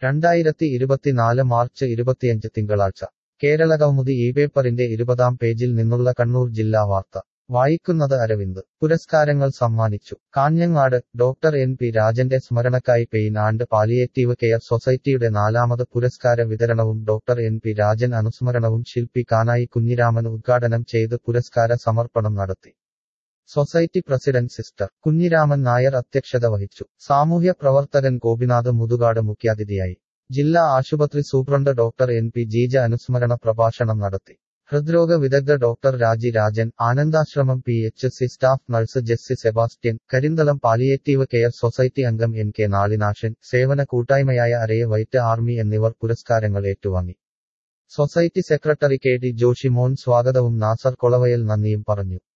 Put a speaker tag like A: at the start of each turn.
A: രണ്ടായിരത്തി ഇരുപത്തിനാല് മാർച്ച് ഇരുപത്തിയഞ്ച് തിങ്കളാഴ്ച കേരളകൗമുദി ഈ പേപ്പറിന്റെ ഇരുപതാം പേജിൽ നിന്നുള്ള കണ്ണൂർ ജില്ലാ വാർത്ത വായിക്കുന്നത് അരവിന്ദ് പുരസ്കാരങ്ങൾ സമ്മാനിച്ചു കാഞ്ഞങ്ങാട് ഡോക്ടർ എൻ പി രാജന്റെ സ്മരണക്കായി പെയിൻ ആൻഡ് പാലിയേറ്റീവ് കെയർ സൊസൈറ്റിയുടെ നാലാമത് പുരസ്കാര വിതരണവും ഡോക്ടർ എൻ പി രാജൻ അനുസ്മരണവും ശില്പി കാനായി കുഞ്ഞിരാമൻ ഉദ്ഘാടനം ചെയ്ത് പുരസ്കാര സമർപ്പണം നടത്തി society president sister Kunhiraman Nair അധ്യക്ഷത വഹിച്ചു സാമൂഹ്യ പ്രവർത്തകൻ ഗോപിനാഥ് മുതുകാട് മുഖ്യാതിഥിയായി ജില്ലാ ആശുപത്രി superintendent doctor N P Jeeja അനുസ്മരണ പ്രഭാഷണം നടത്തി ഹൃദ്രോഗ വിദഗ്ധ doctor Raji Rajan Anandashramam P H C staff nurse Jessy Sebastian Karinthalam palliative care society അംഗം എൻ കെ നാളിനാശൻ സേവന കൂട്ടായ്മയായ അരയ വൈറ്റ് ആർമി എന്നിവർ പുരസ്കാരങ്ങൾ ഏറ്റുവാങ്ങി society secretary K D Joshy Mon സ്വാഗതവും നാസർ കൊളവയൽ നന്ദിയും പറഞ്ഞു